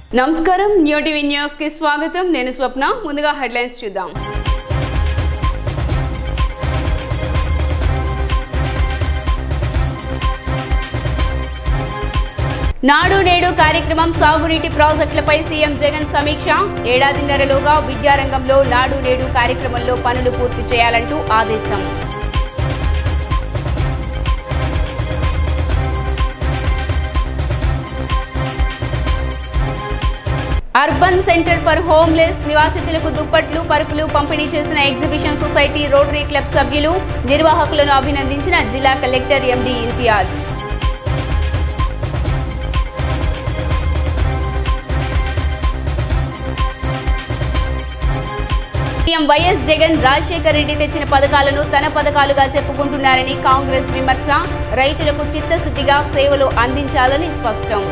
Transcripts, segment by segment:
నమస్కారం new TV news కి స్వాగతం నేను స్వప్న ముందుగా హెడ్లైన్స్ చూద్దాం నాడు నేడు కార్యక్రమం సాగునీటి ప్రాజెక్టులపై సీఎం జగన్ సమీక్ష ఏడాదిన్నరలోగా విద్యారంగంలో నాడు నేడు కార్యక్రమంలో పనులు పూర్తి చేయాలంటూ ఆదేశం అర్బన్ సెంటర్ ఫర్ హోమ్లెస్ నివాసితులకు దుప్పట్లు పరుపులు పంపిణీ చేసిన ఎగ్జిబిషన్ సొసైటీ రోటరీ క్లబ్ సభ్యులు నిర్వాహకులను అభినందించిన జిల్లా collector MD Imtiaz CM YS Jagan Rajasekhar Reddy తెచ్చిన పథకాలను తన పథకాలుగా చెప్పుకుంటున్నారని కాంగ్రెస్ విమర్శ రైతులకు చిత్తశుద్ధిగా సేవలు అందించాలని స్పష్టం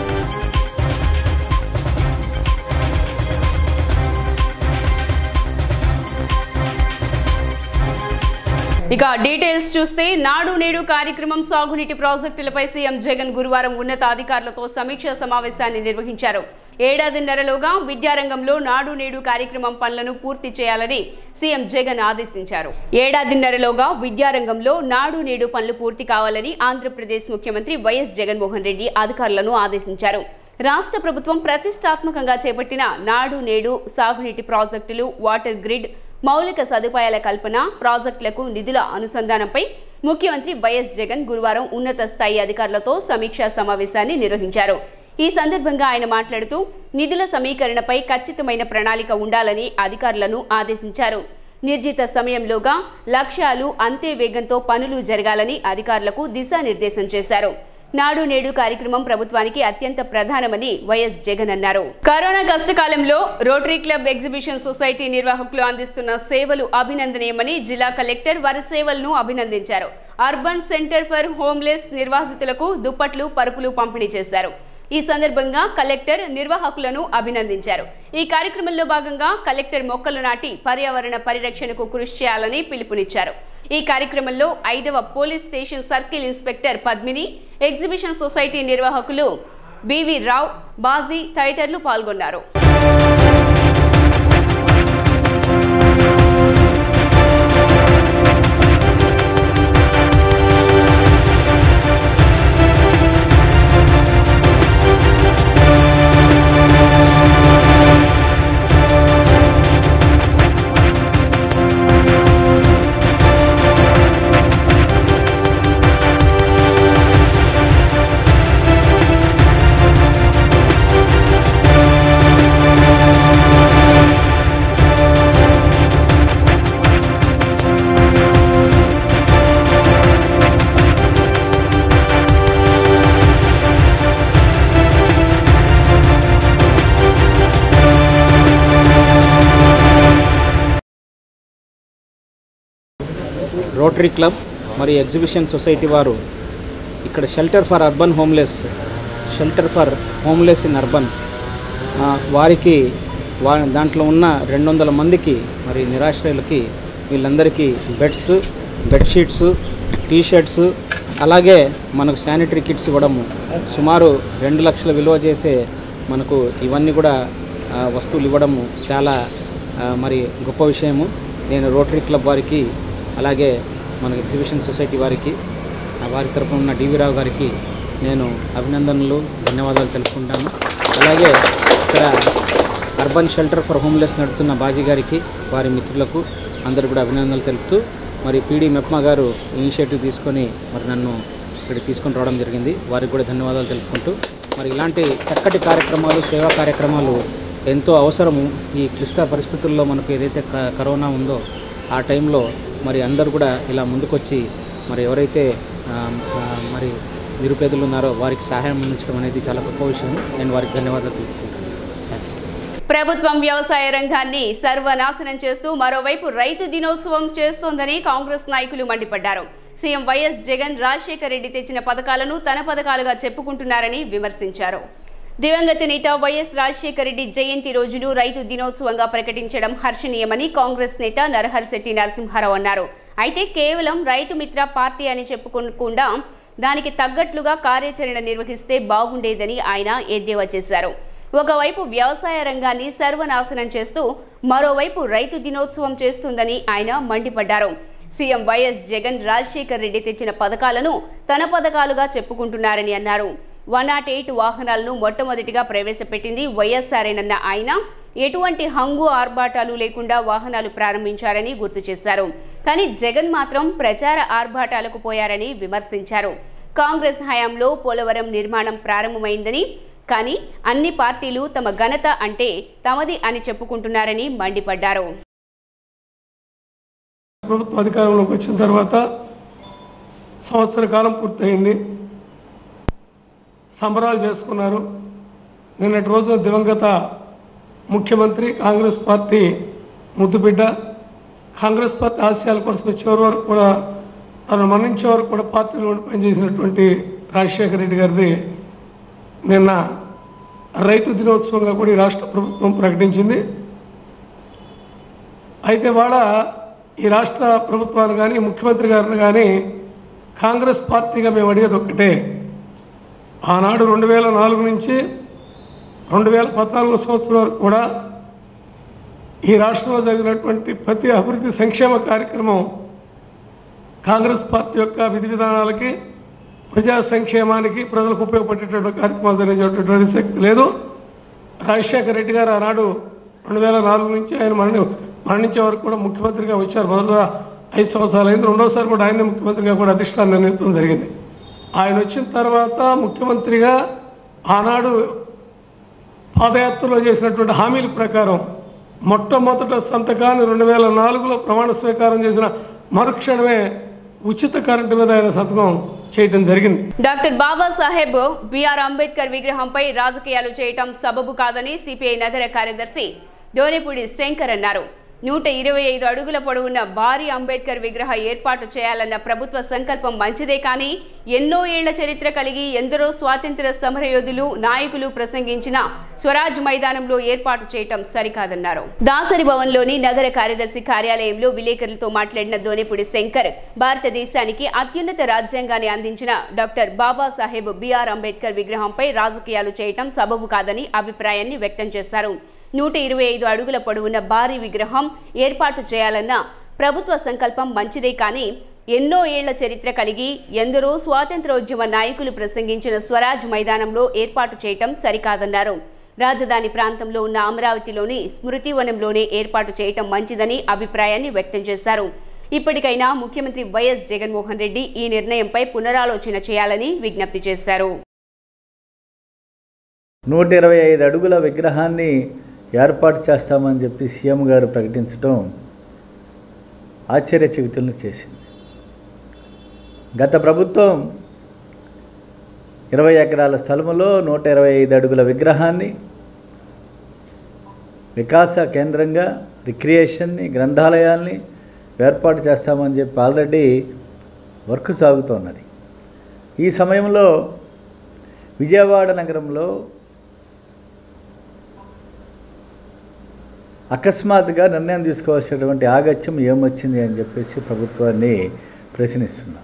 ఇక డీటెయిల్స్ చూస్తే నాడు నేడు కార్యక్రమం సాగునీటి ప్రాజెక్టులపై సీఎం జగన్ గురువారం ఉన్నతాధికారులతో సమీక్షా సమావేశాన్ని నిర్వహించారు ఏడాదిన్నరలోగా విద్యారంగంలో నాడు నేడు కార్యక్రమం పనులను పూర్తి చేయాలని సీఎం జగన్ ఆదేశించారు ఏడాదిన్నరలోగా విద్యారంగంలో నాడు నేడు పనులు పూర్తి కావాలని ఆంధ్రప్రదేశ్ ముఖ్యమంత్రి వైఎస్ జగన్మోహన్ రెడ్డి అధికారులను ఆదేశించారు రాష్ట్ర ప్రభుత్వం ప్రతిష్టాత్మకంగా చేపట్టిన నాడు నేడు సాగునీటి ప్రాజెక్టులు వాటర్ గ్రిడ్ మౌలిక సదుపాయాల కల్పన ప్రాజెక్టులకు నిధుల అనుసంధానంపై ముఖ్యమంత్రి వైఎస్ జగన్ గురువారం ఉన్నత స్థాయి అధికారులతో సమీక్షా సమావేశాన్ని నిర్వహించారు ఈ సందర్భంగా ఆయన మాట్లాడుతూ నిధుల సమీకరణపై ఖచ్చితమైన ప్రణాళిక ఉండాలని అధికారులను ఆదేశించారు నిర్జిత సమయంలోగా లక్ష్యాలు అంతే వేగంతో పనులు జరగాలని అధికారులకు దిశానిర్దేశం చేశారు నాడు నేడు కార్యక్రమం ప్రభుత్వానికి అత్యంత ప్రధానమని వైఎస్ జగన్ అన్నారు కరోనా కష్టకాలంలో రోటరీ క్లబ్ ఎగ్జిబిషన్ సొసైటీ నిర్వాహకులు అందిస్తున్న సేవలు అభినందనీయమని జిల్లా కలెక్టర్ వారి సేవలను అభినందించారు అర్బన్ సెంటర్ ఫర్ హోమ్లెస్ నిర్వాసితులకు దుప్పట్లు పరుపులు పంపిణీ చేశారు ఈ సందర్భంగా కలెక్టర్ నిర్వాహకులను అభినందించారు ఈ కార్యక్రమంలో భాగంగా కలెక్టర్ మొక్కలు నాటి పర్యావరణ పరిరక్షణకు కృషి చేయాలని పిలుపునిచ్చారు ఈ కార్యక్రమంలో ఐదవ police station circle inspector Padmini exhibition society నిర్వాహకులు బివి రావ్ బాజీ తదితరులు పాల్గొన్నారు రోటరీ క్లబ్ మరియు ఎగ్జిబిషన్ సొసైటీ వారు ఇక్కడ shelter for urban homeless shelter for homeless in urban ఆ, వారికి వా దాంట్లో ఉన్న రెండు వందల మందికి మరి నిరాశ్రయులకి వీళ్ళందరికీ బెడ్స్ బెడ్షీట్స్ టీ షర్ట్స్ అలాగే మనకు శానిటరీ కిట్స్ ఇవ్వడము సుమారు రెండు లక్షల విలువ చేసే మనకు ఇవన్నీ కూడా ఆ, వస్తువులు ఇవ్వడము చాలా ఆ, మరి గొప్ప విషయము నేను రోటరీ క్లబ్ వారికి అలాగే మన ఎగ్జిబిషన్ సొసైటీ వారికి ఆ వారి తరపున ఉన్న డివి రావు గారికి నేను అభినందనలు ధన్యవాదాలు తెలుపుకుంటాను అలాగే ఇక్కడ అర్బన్ షెల్టర్ ఫర్ హోమ్లెస్ నడుపుతున్న బాజీ గారికి వారి మిత్రులకు అందరూ కూడా అభినందనలు తెలుపుతూ మరి పీడి మెప్మా గారు ఇనిషియేటివ్ తీసుకొని మరి నన్ను ఇక్కడ తీసుకొని రావడం జరిగింది వారికి కూడా ధన్యవాదాలు తెలుపుకుంటూ మరి ఇలాంటి చక్కటి కార్యక్రమాలు సేవా కార్యక్రమాలు ఎంతో అవసరము ఈ క్లిష్ట పరిస్థితుల్లో మనకు ఏదైతే క- కరోనా ఉందో ఆ టైంలో మరి అందరూ కూడా ఇలా ముందుకొచ్చి మరి ఎవరైతే ఆ, ఆ, మరి నిరుపేదలు ఉన్నారో వారికి సహాయం అందించడం అనేది చాలా గొప్ప విషయం నేను వారికి ధన్యవాదాలు తెలుపుకుంటాను థ్యాంక్ యూ. ప్రభుత్వం వ్యవసాయ రంగాన్ని సర్వనాశనం చేస్తూ మరోవైపు రైతు దినోత్సవం చేస్తోందని కాంగ్రెస్ నాయకులు మండిపడ్డారు సీఎం వైఎస్ జగన్ రాజశేఖర్ రెడ్డి తెచ్చిన పథకాలను తన పథకాలుగా చెప్పుకుంటున్నారని విమర్శించారు దివంగత నేత వైఎస్ రాజశేఖర రెడ్డి జయంతి రోజును రైతు దినోత్సవంగా ప్రకటించడం హర్షణీయమని కాంగ్రెస్ నేత నరహర్ శెట్టి నరసింహారావు అన్నారు అయితే కేవలం రైతు మిత్ర పార్టీ అని చెప్పుకోకుండా దానికి తగ్గట్లుగా కార్యాచరణ నిర్వహిస్తే బాగుండేదని ఆయన ఎద్దేవా చేశారు ఒకవైపు వ్యవసాయ రంగాన్ని సర్వనాశనం చేస్తూ మరోవైపు రైతు దినోత్సవం చేస్తుందని ఆయన మండిపడ్డారు సీఎం వైఎస్ జగన్ రాజశేఖర్ రెడ్డి తెచ్చిన పథకాలను తన పథకాలుగా చెప్పుకుంటున్నారని అన్నారు వన్ నాట్ ఎయిట్ వాహనాలను మొట్టమొదటిగా ప్రవేశపెట్టింది వైఎస్ఆర్ఏనన్న ఆయన ఎటువంటి హంగు ఆర్భాటాలు లేకుండా వాహనాలు ప్రారంభించారని గుర్తు చేశారు కానీ జగన్ మాత్రం ప్రచార ఆర్భాటాలకు పోయారని విమర్శించారు కాంగ్రెస్ హయాంలో పోలవరం నిర్మాణం ప్రారంభమైందని కానీ అన్ని పార్టీలు తమ ఘనత అంటే తమది అని చెప్పుకుంటున్నారని మండిపడ్డారు ప్రభుత్వ అధికారంలోకి వచ్చిన తర్వాత సంవత్సర కాలం పూర్తయింది సంబరాలు చేసుకున్నారు నిన్నటి రోజున దివంగత ముఖ్యమంత్రి కాంగ్రెస్ పార్టీ ముద్దుబిడ్డ కాంగ్రెస్ పార్టీ ఆశయాల కోసం చివరి వరకు కూడా తను మరణించే వరకు కూడా పార్టీలో ఉండి పనిచేసినటువంటి రాజశేఖర రెడ్డి గారిది నిన్న రైతు దినోత్సవంగా కూడా ఈ రాష్ట్ర ప్రభుత్వం ప్రకటించింది అయితే వాళ్ళ ఈ రాష్ట్ర ప్రభుత్వాన్ని కానీ ముఖ్యమంత్రి గారిని కానీ కాంగ్రెస్ పార్టీగా మేము అడిగేది ఒక్కటే ఆనాడు రెండు వేల నాలుగు నుంచి రెండు వేల పద్నాలుగు సంవత్సరం వరకు కూడా ఈ రాష్ట్రంలో జరిగినటువంటి ప్రతి అభివృద్ధి సంక్షేమ కార్యక్రమం కాంగ్రెస్ పార్టీ యొక్క విధి విధానాలకి ప్రజా సంక్షేమానికి ప్రజలకు ఉపయోగపడేటువంటి కార్యక్రమాలు జరిగేటటువంటి శక్తి లేదు రాజశేఖర రెడ్డి గారు ఆనాడు రెండు వేల నాలుగు నుంచి ఆయన మరణి మరణించే వరకు కూడా ముఖ్యమంత్రిగా వచ్చారు మొదట ఐదు సంవత్సరాలు అయింది రెండోసారి కూడా ఆయనే ముఖ్యమంత్రిగా కూడా అధిష్టానం నిర్ణయించడం జరిగింది ఆయన వచ్చిన తర్వాత ముఖ్యమంత్రిగా ఆనాడు పాదయాత్రలో చేసినటువంటి హామీల ప్రకారం మొట్టమొదట సంతకాన్ని రెండు వేల నాలుగులో ప్రమాణ స్వీకారం చేసిన మరుక్షణమే ఉచిత కరెంటు మీద ఆయన సంతకం చేయటం జరిగింది డాక్టర్ బాబాసాహెబ్ బిఆర్ అంబేద్కర్ విగ్రహంపై రాజకీయాలు చేయటం సబబు కాదని సిపిఐ నగర కార్యదర్శి దోనిపూడి శంకర్ అన్నారు నూట ఇరవై ఐదు అడుగుల పొడవున్న భారీ అంబేద్కర్ విగ్రహ ఏర్పాటు చేయాలన్న ప్రభుత్వ సంకల్పం మంచిదే కానీ ఎన్నో ఏళ్ల చరిత్ర కలిగి ఎందరో స్వాతంత్ర సమరయోధులు నాయకులు ప్రసంగించిన స్వరాజ్ మైదానంలో ఏర్పాటు చేయటం సరికాదన్నారు దాసరి భవన్లోని నగర కార్యదర్శి కార్యాలయంలో విలేకరులతో మాట్లాడిన దోనిపూడి శంకర్ భారతదేశానికి అత్యున్నత రాజ్యాంగాన్ని అందించిన డాక్టర్ బాబాసాహెబ్ బిఆర్ అంబేద్కర్ విగ్రహంపై రాజకీయాలు చేయటం సబబు కాదని అభిప్రాయాన్ని వ్యక్తం చేశారు నూట ఇరవై ఐదు అడుగుల పొడవున్న భారీ విగ్రహం ఏర్పాటు చేయాలన్న ప్రభుత్వ సంకల్పం మంచిదే కానీ ఎన్నో ఏళ్ల చరిత్ర కలిగి ఎందరో స్వాతంత్రోద్యమ నాయకులు ప్రసంగించిన స్వరాజ్ మైదానంలో ఏర్పాటు చేయటం సరికాదన్నారు రాజధాని ప్రాంతంలో ఉన్న అమరావతిలోని స్మృతివనంలోనే ఏర్పాటు చేయటం మంచిదని అభిప్రాయాన్ని వ్యక్తం చేశారు ఇప్పటికైనా ముఖ్యమంత్రి వైఎస్ జగన్మోహన్ రెడ్డి ఈ నిర్ణయంపై పునరాలోచన చేయాలని విజ్ఞప్తి చేశారు నూట ఇరవై ఐదు అడుగుల విగ్రహాన్ని ఏర్పాటు చేస్తామని చెప్పి సీఎం గారు ప్రకటించడం ఆశ్చర్యచకితులను చేసింది గత ప్రభుత్వం ఇరవై ఎకరాల స్థలములో నూట ఇరవై ఐదు అడుగుల విగ్రహాన్ని వికాస కేంద్రంగా రిక్రియేషన్ని గ్రంథాలయాల్ని ఏర్పాటు చేస్తామని చెప్పి ఆల్రెడీ వర్క్ సాగుతోన్నది ఈ సమయంలో విజయవాడ నగరంలో అకస్మాత్తుగా నిర్ణయం తీసుకోవాల్సినటువంటి ఆగత్యం ఏమొచ్చింది అని చెప్పేసి ప్రభుత్వాన్ని ప్రశ్నిస్తున్నాం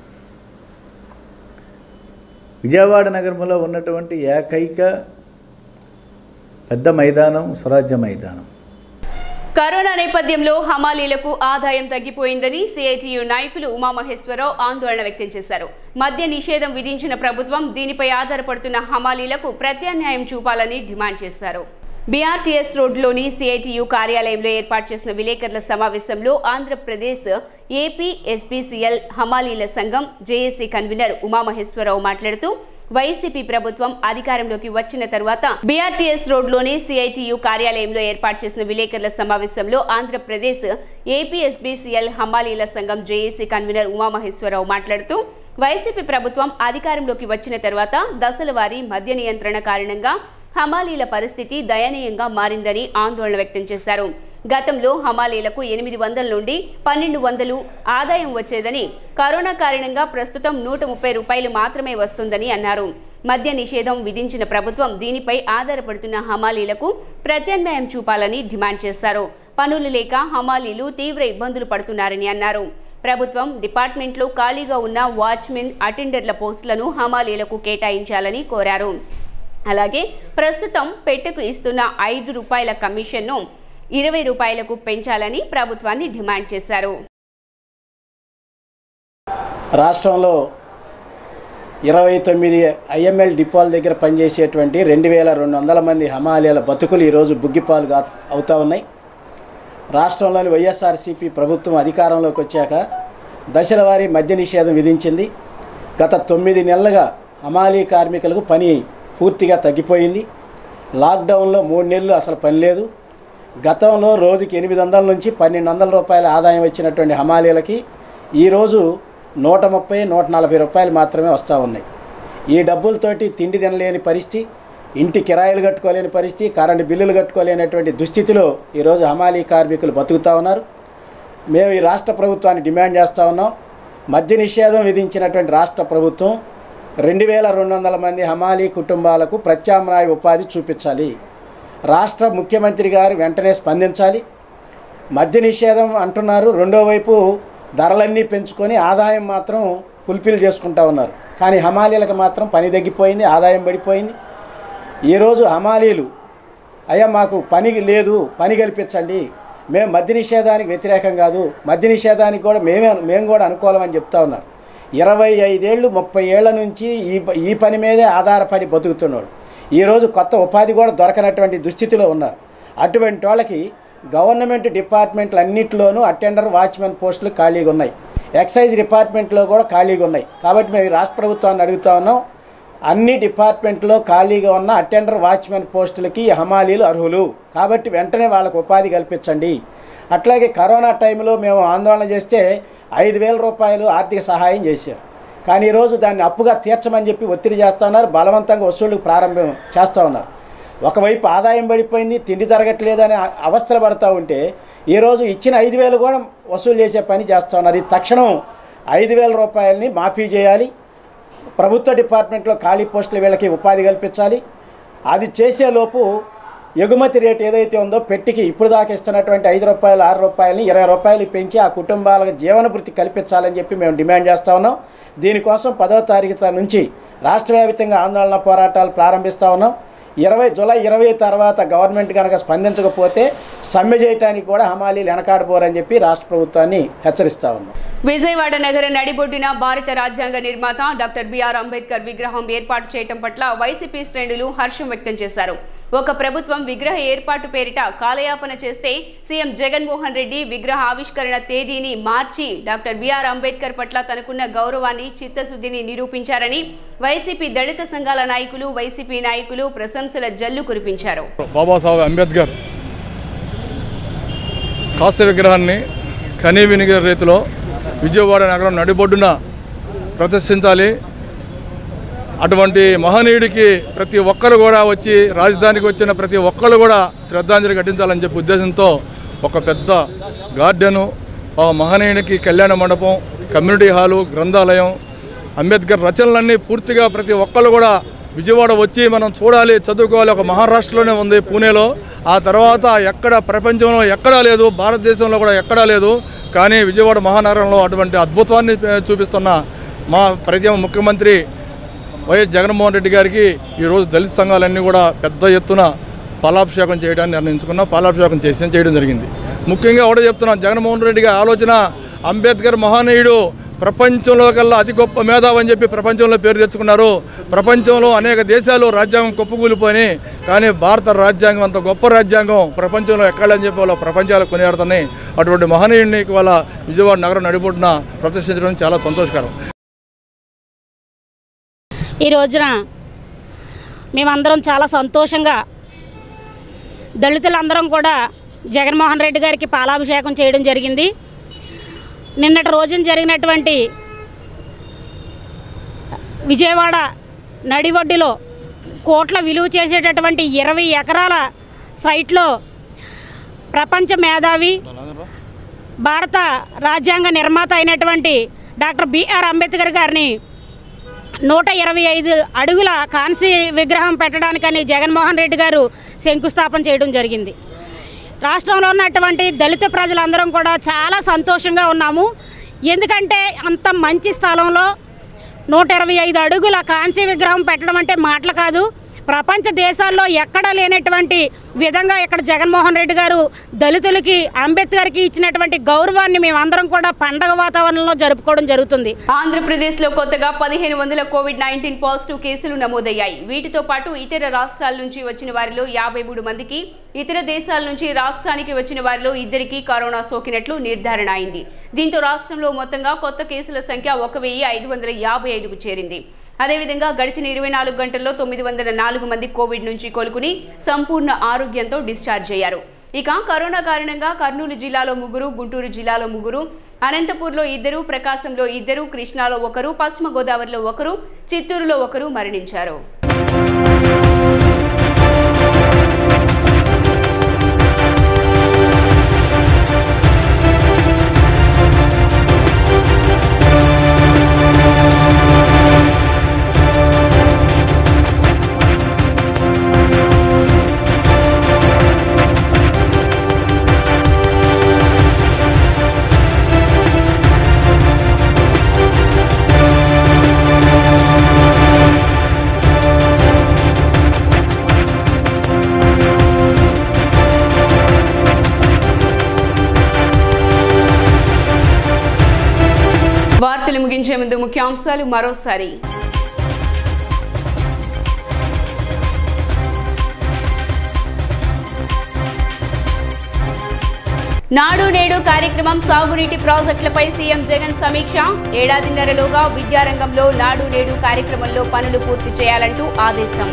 విజయవాడ నగరంలో ఉన్నటువంటి ఏకైక పెద్ద మైదానం స్వరాజ్య మైదానం కరోనా నేపథ్యంలో హమాలీలకు ఆదాయం తగ్గిపోయిందని సిఐటియు నాయకులు ఉమామహేశ్వరరావు ఆందోళన వ్యక్తం చేశారు మద్య నిషేధం విధించిన ప్రభుత్వం దీనిపై ఆధారపడుతున్న హమాలీలకు ప్రత్యామ్నాయం చూపాలని డిమాండ్ చేశారు బీఆర్టీఎస్ రోడ్లోని సిఐటియు కార్యాలయంలో ఏర్పాటు చేసిన విలేకరుల సమావేశంలో ఆంధ్రప్రదేశ్ ఏపీ ఎస్పీసీఎల్ హమాలీల సంఘం జేఏసీ కన్వీనర్ ఉమామహేశ్వరరావు మాట్లాడుతూ వైసీపీ ప్రభుత్వం అధికారంలోకి వచ్చిన తరువాత బీఆర్టీఎస్ రోడ్లోని సిఐటియు కార్యాలయంలో ఏర్పాటు చేసిన విలేకరుల సమావేశంలో ఆంధ్రప్రదేశ్ ఏపీఎస్బీసీఎల్ హమాలీల సంఘం జేఏసీ కన్వీనర్ ఉమామహేశ్వరరావు మాట్లాడుతూ వైసీపీ ప్రభుత్వం అధికారంలోకి వచ్చిన తర్వాత దశల వారీ మద్య నియంత్రణ కారణంగా హమాలీల పరిస్థితి దయనీయంగా మారిందని ఆందోళన వ్యక్తం చేశారు గతంలో హమాలీలకు ఎనిమిది వందల నుండి పన్నెండు వందలు ఆదాయం వచ్చేదని కరోనా కారణంగా ప్రస్తుతం నూట ముప్పై రూపాయలు మాత్రమే వస్తుందని అన్నారు మద్య నిషేధం విధించిన ప్రభుత్వం దీనిపై ఆధారపడుతున్న హమాలీలకు ప్రత్యామ్నాయం చూపాలని డిమాండ్ చేశారు పనులు లేక హమాలీలు తీవ్ర ఇబ్బందులు పడుతున్నారని అన్నారు ప్రభుత్వం డిపార్ట్మెంట్లో ఖాళీగా ఉన్న వాచ్మెన్ అటెండర్ల పోస్టులను హమాలీలకు కేటాయించాలని కోరారు అలాగే ప్రస్తుతం పెట్టెకు ఇస్తున్న ఐదు రూపాయల కమిషన్ను ఇరవై రూపాయలకు పెంచాలని ప్రభుత్వాన్ని డిమాండ్ చేశారు రాష్ట్రంలో ఇరవై తొమ్మిది ఐఎంఎల్ డిపోల దగ్గర పనిచేసేటువంటి రెండు వేల రెండు వందల మంది హమాలీల బతుకులు ఈరోజు బుగ్గిపాలుగా అవుతా ఉన్నాయి రాష్ట్రంలోని వైఎస్ఆర్సీపీ ప్రభుత్వం అధికారంలోకి వచ్చాక దశల వారీ మద్య నిషేధం విధించింది గత తొమ్మిది నెలలుగా హమాలీ కార్మికులకు పని పూర్తిగా తగ్గిపోయింది లాక్డౌన్లో మూడు నెలలు అసలు పని లేదు గతంలో రోజుకి ఎనిమిది వందల నుంచి పన్నెండు వందల రూపాయల ఆదాయం వచ్చినటువంటి హమాలీలకి ఈరోజు నూట ముప్పై నూట నలభై రూపాయలు మాత్రమే వస్తూ ఉన్నాయి ఈ డబ్బులతోటి తిండి తినలేని పరిస్థితి ఇంటి కిరాయిలు కట్టుకోలేని పరిస్థితి కరెంటు బిల్లులు కట్టుకోలేనటువంటి దుస్థితిలో ఈరోజు హమాలీ కార్మికులు బతుకుతూ ఉన్నారు మేము ఈ రాష్ట్ర ప్రభుత్వాన్ని డిమాండ్ చేస్తూ ఉన్నాం మద్య నిషేధం విధించినటువంటి రాష్ట్ర ప్రభుత్వం రెండు వేల రెండు వందల మంది హమాలీ కుటుంబాలకు ప్రత్యామ్నాయ ఉపాధి చూపించాలి రాష్ట్ర ముఖ్యమంత్రి గారు వెంటనే స్పందించాలి మద్య నిషేధం అంటున్నారు రెండో వైపు ధరలన్నీ పెంచుకొని ఆదాయం మాత్రం ఫుల్ఫిల్ చేసుకుంటా ఉన్నారు కానీ హమాలీలకు మాత్రం పని తగ్గిపోయింది ఆదాయం పడిపోయింది ఈరోజు హమాలీలు అయ్యా మాకు పని లేదు పని కల్పించండి మేము మద్య నిషేధానికి వ్యతిరేకం కాదు మద్య నిషేధానికి కూడా మేమే మేము కూడా అనుకూలమని చెప్తా ఉన్నారు ఇరవై ఐదేళ్ళు ముప్పై ఏళ్ల నుంచి ఈ ప- ఈ పని మీదే ఆధారపడి బతుకుతున్నాడు ఈరోజు కొత్త ఉపాధి కూడా దొరకనటువంటి దుస్థితిలో ఉన్నారు అటువంటి వాళ్ళకి గవర్నమెంట్ డిపార్ట్మెంట్లు అన్నింటిలోనూ అటెండర్ వాచ్మెన్ పోస్టులు ఖాళీగా ఉన్నాయి ఎక్సైజ్ డిపార్ట్మెంట్లో కూడా ఖాళీగా ఉన్నాయి కాబట్టి మేము ఈ రాష్ట్ర ప్రభుత్వాన్ని అడుగుతా ఉన్నాం అన్ని డిపార్ట్మెంట్లో ఖాళీగా ఉన్న అటెండర్ వాచ్మెన్ పోస్టులకి ఈ హమాలీలు అర్హులు కాబట్టి వెంటనే వాళ్ళకు ఉపాధి కల్పించండి అట్లాగే కరోనా టైంలో మేము ఆందోళన చేస్తే ఐదు వేల రూపాయలు ఆర్థిక సహాయం చేశారు కానీ ఈరోజు దాన్ని అప్పుగా తీర్చమని చెప్పి ఒత్తిడి చేస్తూ ఉన్నారు బలవంతంగా వసూళ్లకు ప్రారంభం చేస్తూ ఉన్నారు ఒకవైపు ఆదాయం పడిపోయింది తిండి జరగట్లేదని అ- అవస్థలు పడుతూ ఉంటే ఈరోజు ఇచ్చిన ఐదు వేలు కూడా వసూలు చేసే పని చేస్తూ ఉన్నారు ఇది తక్షణం ఐదు వేల రూపాయలని మాఫీ చేయాలి ప్రభుత్వ డిపార్ట్మెంట్లో ఖాళీ పోస్టులు వీళ్ళకి ఉపాధి కల్పించాలి అది చేసేలోపు ఎగుమతి రేటు ఏదైతే ఉందో పెట్టికి ఇప్పుడు దాకా ఇస్తున్నటువంటి ఐదు రూపాయలు ఆరు రూపాయలని ఇరవై రూపాయలు పెంచి ఆ కుటుంబాలకు జీవనభృతి కల్పించాలని చెప్పి మేము డిమాండ్ చేస్తా ఉన్నాం దీనికోసం పదవ తారీఖు త- నుంచి రాష్ట్ర వ్యాప్తంగా ఆందోళన పోరాటాలు ప్రారంభిస్తా ఉన్నాం ఇరవై జూలై ఇరవై తర్వాత గవర్నమెంట్ కనుక స్పందించకపోతే సమ్మె చేయడానికి కూడా హమాలీలు వెనకాడబోరని చెప్పి రాష్ట్ర ప్రభుత్వాన్ని హెచ్చరిస్తా ఉన్నాం విజయవాడ నగర నడిబొడ్డున భారత రాజ్యాంగ నిర్మాత డాక్టర్ బిఆర్ అంబేద్కర్ విగ్రహం ఏర్పాటు చేయటం పట్ల వైసీపీ శ్రేణులు హర్షం వ్యక్తం చేశారు ఒక ప్రభుత్వం విగ్రహ ఏర్పాటు పేరిట కాలయాపన చేస్తే సీఎం జగన్మోహన్ రెడ్డి విగ్రహ ఆవిష్కరణ తేదీని మార్చి డాక్టర్ బిఆర్ అంబేద్కర్ పట్ల తనకున్న గౌరవాన్ని చిత్తశుద్ధిని నిరూపించారని వైసీపీ దళిత సంఘాల నాయకులు వైసీపీ నాయకులు ప్రశంసల జల్లు కురిపించారు బాబాసాహెబ్ అంబేద్కర్ కాస్య విగ్రహాన్ని కనీవినిగిన రీతిలో విజయవాడ నగరం నడిబొడ్డున ప్రదర్శించాలి అటువంటి మహనీయుడికి ప్రతి ఒక్కరు కూడా వచ్చి రాజధానికి వచ్చిన ప్రతి ఒక్కరు కూడా శ్రద్ధాంజలి ఘటించాలని చెప్పి ఉద్దేశంతో ఒక పెద్ద గార్డెను ఆ మహనీయునికి కళ్యాణ మండపం కమ్యూనిటీ హాలు గ్రంథాలయం అంబేద్కర్ రచనలన్నీ పూర్తిగా ప్రతి ఒక్కరు కూడా విజయవాడ వచ్చి మనం చూడాలి చదువుకోవాలి ఒక మహారాష్ట్రలోనే ఉంది పూణేలో ఆ తర్వాత ఎక్కడ ప్రపంచంలో ఎక్కడా లేదు భారతదేశంలో కూడా ఎక్కడా లేదు కానీ విజయవాడ మహానగరంలో అటువంటి అద్భుతాన్ని ఆ, చూపిస్తున్న మా ప్రతి ముఖ్యమంత్రి వైఎస్ జగన్మోహన్ రెడ్డి గారికి ఈరోజు దళిత సంఘాలన్నీ కూడా పెద్ద ఎత్తున పాలాభిషేకం చేయడానికి నిర్ణయించుకున్నాం పాలాభిషేకం చేసి చేయడం జరిగింది ముఖ్యంగా ఒకటే చెప్తున్నాం జగన్మోహన్ రెడ్డి గారి ఆలోచన అంబేద్కర్ మహానీయుడు ప్రపంచంలో కల్లా అతి గొప్ప మేధావి అని చెప్పి ప్రపంచంలో పేరు తెచ్చుకున్నారు ప్రపంచంలో అనేక దేశాలు రాజ్యాంగం కుప్పకూలిపోయి కానీ భారత రాజ్యాంగం అంత గొప్ప రాజ్యాంగం ప్రపంచంలో ఎక్కడని చెప్పి వాళ్ళ ప్రపంచాలు కొనియాడుతున్నాయి అటువంటి మహనీయుడిని వాళ్ళ విజయవాడ నగరం నడిబొడ్డున ప్రదర్శించడం చాలా సంతోషకరం ఈ రోజున మేమందరం చాలా సంతోషంగా దళితులందరం కూడా జగన్మోహన్ రెడ్డి గారికి పాలాభిషేకం చేయడం జరిగింది నిన్నటి రోజున జరిగినటువంటి విజయవాడ నడివడ్డులో కోట్ల విలువ చేసేటటువంటి ఇరవై ఎకరాల సైట్లో ప్రపంచ మేధావి భారత రాజ్యాంగ నిర్మాత అయినటువంటి డాక్టర్ బిఆర్ అంబేద్కర్ గారిని నూట ఇరవై ఐదు అడుగుల కాంసీ విగ్రహం పెట్టడానికని జగన్మోహన్ రెడ్డి గారు శంకుస్థాపన చేయడం జరిగింది రాష్ట్రంలో ఉన్నటువంటి దళిత ప్రజలందరం కూడా చాలా సంతోషంగా ఉన్నాము ఎందుకంటే అంత మంచి స్థలంలో నూట ఇరవై ఐదు అడుగుల కాంస్య విగ్రహం పెట్టడం అంటే మాటలు కాదు ప్రపంచ దేశాల్లో ఎక్కడా లేనటువంటి విధంగా ఇక్కడ జగన్మోహన్ రెడ్డి గారు దళితులకి అంబేద్కర్కి ఇచ్చినటువంటి గౌరవాన్ని మేమందరం కూడా పండగ వాతావరణంలో జరుపుకోవడం జరుగుతుంది ఆంధ్రప్రదేశ్లో కొత్తగా పదిహేను వందల కోవిడ్ నైన్టీన్ పాజిటివ్ కేసులు నమోదయ్యాయి వీటితో పాటు ఇతర రాష్ట్రాల నుంచి వచ్చిన వారిలో యాభై మూడు మందికి ఇతర దేశాల నుంచి రాష్ట్రానికి వచ్చిన వారిలో ఇద్దరికి కరోనా సోకినట్లు నిర్ధారణ అయింది దీంతో రాష్ట్రంలో మొత్తంగా కొత్త కేసుల సంఖ్య ఒక వెయ్యి ఐదు వందల యాభై ఐదుకు చేరింది అదేవిధంగా గడిచిన ఇరవై నాలుగు గంటల్లో తొమ్మిది వందల నాలుగు మంది కోవిడ్ నుంచి కోలుకుని సంపూర్ణ ఆరోగ్యంతో డిశ్చార్జ్ అయ్యారు ఇక కరోనా కారణంగా కర్నూలు జిల్లాలో ముగ్గురు గుంటూరు జిల్లాలో ముగ్గురు అనంతపూర్లో ఇద్దరు ప్రకాశంలో ఇద్దరు కృష్ణాలో ఒకరు పశ్చిమ గోదావరిలో ఒకరు చిత్తూరులో ఒకరు మరణించారు వార్తలు ముగించే ముందు ముఖ్యాంశాలు మరోసారి నాడు నేడు కార్యక్రమం సాగునీటి ప్రాజెక్టులపై సీఎం జగన్ సమీక్ష ఏడాదిన్నరలోగా విద్యారంగంలో నాడు నేడు కార్యక్రమంలో పనులు పూర్తి చేయాలంటూ ఆదేశం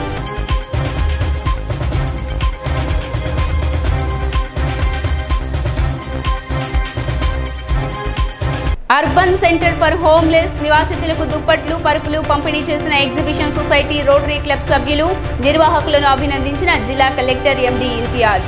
అర్బన్ సెంటర్ ఫర్ హోమ్లెస్ నివాసితులకు దుప్పట్లు పరుపులు పంపిణీ చేసిన ఎగ్జిబిషన్ సొసైటీ రోటరీ క్లబ్ సభ్యులు నిర్వాహకులను అభినందించిన జిల్లా collector MD Imtiaz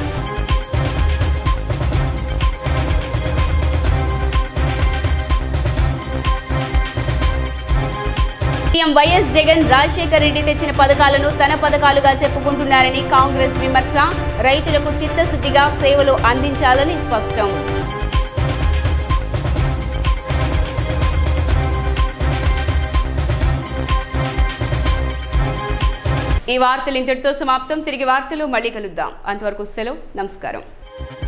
CM YS Jagan Rajasekhar Reddy తెచ్చిన పథకాలను తన పథకాలుగా చెప్పుకుంటున్నారని కాంగ్రెస్ విమర్శ రైతులకు చిత్తశుద్ధిగా సేవలు అందించాలని స్పష్టం ఈ వార్తలు ఇంతటితో సమాప్తం తిరిగి వార్తలు మళ్ళీ కలుద్దాం అంతవరకు సెలవు నమస్కారం